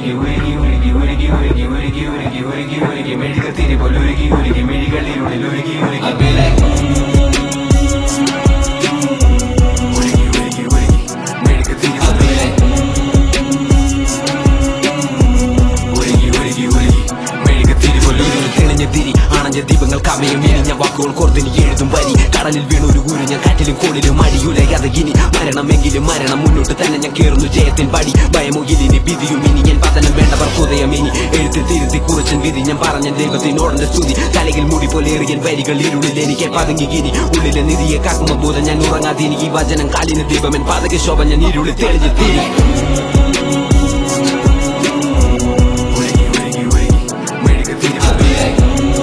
ഉരുകി ഉരുകി ഉരുകി ഉരുകി ഉരുകി ഉരുകി ഉരുകി ഉരുകി ഉരുകി മെഴുകത്തിരി പോലെ ഉരുകി ഉരുകി മിഴികളിലുള്ളിൽ ഉരുകി ഉരുകി I'll be like, ഉരുകി ഉരുകി ഉരുകി മെഴുകത്തിരി I'll be like, ഉരുകി ഉരുകി ഉരുകി മെഴുകത്തിരി പോലെ ഉരുകി തെളിഞ്ഞ തിരി അണഞ്ഞ ദീപങ്ങൾ കമയും ഇനിഞ്ഞ വാക്കുകൾ കോർത്തിന് എഴുതും വരി കടലിൽ വീണൊരു ഗുരു ഞാൻ കാറ്റിലും കോളിലും അടിയുലയാതെ ഇനി മരണമെങ്കിലും മരണം മുന്നോട്ട് തന്നെ ഞാൻ കേറുന്നു ജയത്തിൻ പടി ഭയമൊയിലിനി വിധിയും ഇനി ഞാൻ പതനം വേണ്ടവർ ഹൃദയം ഇനി എഴുത്തിൽ തിരുത്തി കുറിച്ചൻ വിധി ഞാൻ പറഞ്ഞ ദൈവത്തിനോടന്റെ സ്തുതി തലയിൽ മുടി പോലെ എറിയൻ വരികൾ ഇരുളിൽ എനിക്ക് പതുങ്ങി ഇനി ഉള്ളിലെ നിധിയെ കാക്കുമ ബോധം ഞാൻ ഉറങ്ങാതെ എനിക്ക് ഈ വചനം കാലിന് ദീപമൻ പാതക ശോഭ ഞാൻ ഇരുളിൽ തെളിഞ്ഞ് തിരി ഉരുകി ഉരുകി ഉരുകി മെഴുകത്തിരി I'll be like,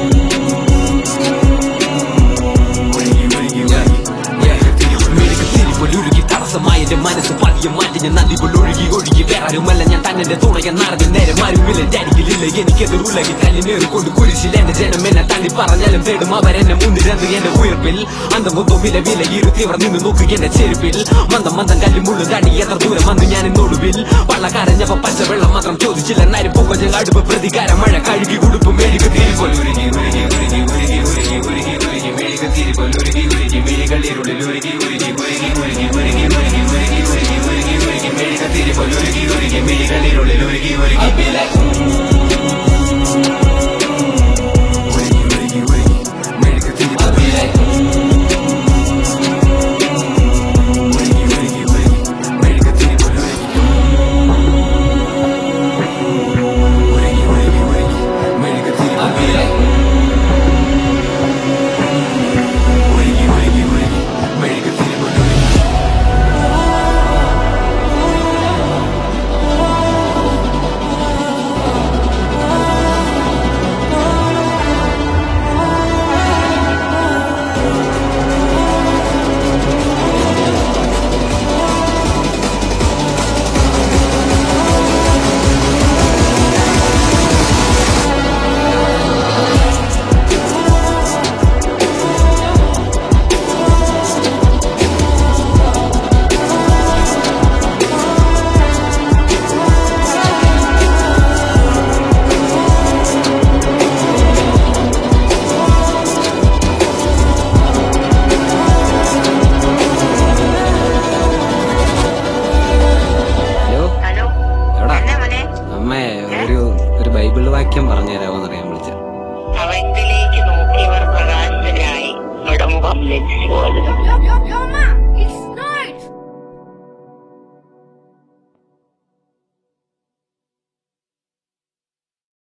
ഉരുകി ഉരുകി ഉരുകി മെഴുകത്തിരി പോലെ മെഴുകുതിരി പോലൊഴുകി തടസ്സമായ എന്റെ മനസ്സ് പതിയെ മാറ്റി ഞാൻ നദി പോലൊഴുകി ഒഴുകി വേറാരുമല്ല ഞാൻ തന്നെ തുണയ നടന്ന് നേരെ മാറുമില്ല എന്റെ അരികിലില്ല എനിക്കെതിർ ഉലകി തന്നെ നേറിക്കൊണ്ട് കുരിശിൽ എന്റെ ജനം എന്നെ തള്ളി പറഞ്ഞാലും തേടും അവരെന്നെ മുന്നിലെന്ന് എന്റെ ഉയർപ്പിൽ അന്തം ഒന്നും വില വില ഇരുത്തി അവർ നിന്ന് നോക്കുക എന്റെ ചെരുപ്പിൽ മന്ദം മന്ദം കല്ലും മുള്ളു തടി എത്ര ദൂരം വന്നു ഞാൻ എന്നൊടുവിൽ വള്ളക്കാരഞ്ഞപ്പ പച്ച വെള്ളം മാത്രം ചോദിച്ചില്ല നേരെ പൊക്കഞ്ഞ അടുപ്പ് പ്രതികാരം മഴ കഴുകി ഉടുപ്പ് മെഴുകുതിരി പോലെ ഉരുകി ഉരുകി ഉരുകി ഉരുകി ഉരുകി ഉരുകി ഉരുകി മെഴുകത്തിരി പോലെ ഉരുകി ഉരുകി മിഴികളിരുളിൽ ഉരുകി ഉരുകി ഉരുകി ഉരുകി ഉരുകി ഉരുകി ഉരുകി ഉരുകി ഉരുകി ഉരുകി മെഴുകത്തിരി പോലെ ഉരുകി ഉരുകി മിഴികളിരുളിൽ ഉരുകി ഉരുകി I'll be like, ഉരുകി ഉരുകി ഉരുകി മെഴുകത്തിരി I'll be like, ഉരുകി ഉരുകി ഉരുകി മെഴുകത്തിരി പോലെ ഉരുകി ഉരുകി ഉരുകി ഉരുകി മെഴുകത്തിരി I'll be like, ഉരുകി ഉരുകി ഉരുകി മെഴുകത്തിരി പോലെ ഉരുകി ഹലോ ഹലോ എവിടാ എന്നാ മോനെ അമ്മേ ഒരു ഒരു ബൈബിൾ വാക്യം പറഞ്ഞു തരാമെന്ന്